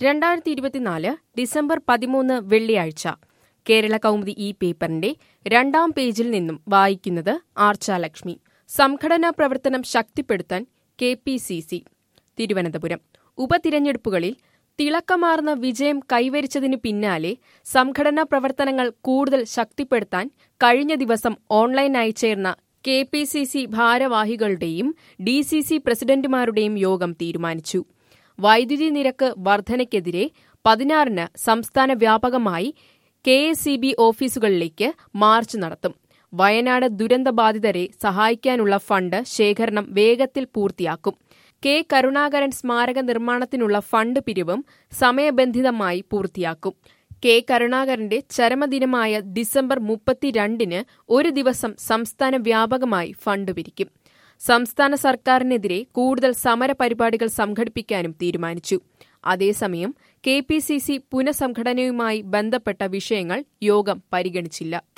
രണ്ടായിരത്തി ഇരുപത്തിനാല് ഡിസംബർ പതിമൂന്ന് വെള്ളിയാഴ്ച കേരള കൗമുദി ഈ പേപ്പറിന്റെ രണ്ടാം പേജിൽ നിന്നും വായിക്കുന്നത് ആർച്ചാലക്ഷ്മി സംഘടനാ പ്രവർത്തനം ശക്തിപ്പെടുത്താൻ K P C C Thiruvananthapuram ഉപതിരഞ്ഞെടുപ്പുകളിൽ തിളക്കമാർന്ന വിജയം കൈവരിച്ചതിനു പിന്നാലെ സംഘടനാ പ്രവർത്തനങ്ങൾ കൂടുതൽ ശക്തിപ്പെടുത്താൻ കഴിഞ്ഞ ദിവസം ഓൺലൈനായി ചേർന്ന കെ പി സി സി ഭാരവാഹികളുടെയും ഡി സി സി പ്രസിഡന്റുമാരുടെയും യോഗം തീരുമാനിച്ചു വൈദ്യുതി നിരക്ക് വർധനയ്ക്കെതിരെ പതിനാറിന് സംസ്ഥാന വ്യാപകമായി കെ എസ് സി ബി ഓഫീസുകളിലേക്ക് മാർച്ച് നടത്തും വയനാട് ദുരന്തബാധിതരെ സഹായിക്കാനുള്ള ഫണ്ട് ശേഖരണം വേഗത്തിൽ പൂർത്തിയാക്കും കെ കരുണാകരൻ സ്മാരക നിർമ്മാണത്തിനുള്ള ഫണ്ട് പിരിവും സമയബന്ധിതമായി പൂർത്തിയാക്കും കെ കരുണാകരന്റെ ചരമദിനമായ ഡിസംബർ മുപ്പത്തിരണ്ടിന് ഒരു ദിവസം സംസ്ഥാന വ്യാപകമായി ഫണ്ട് പിരിക്കും സംസ്ഥാന സർക്കാരിനെതിരെ കൂടുതൽ സമരപരിപാടികൾ സംഘടിപ്പിക്കാനും തീരുമാനിച്ചു അതേസമയം കെ പി സി സി പുനഃസംഘടനയുമായി ബന്ധപ്പെട്ട വിഷയങ്ങൾ യോഗം പരിഗണിച്ചില്ല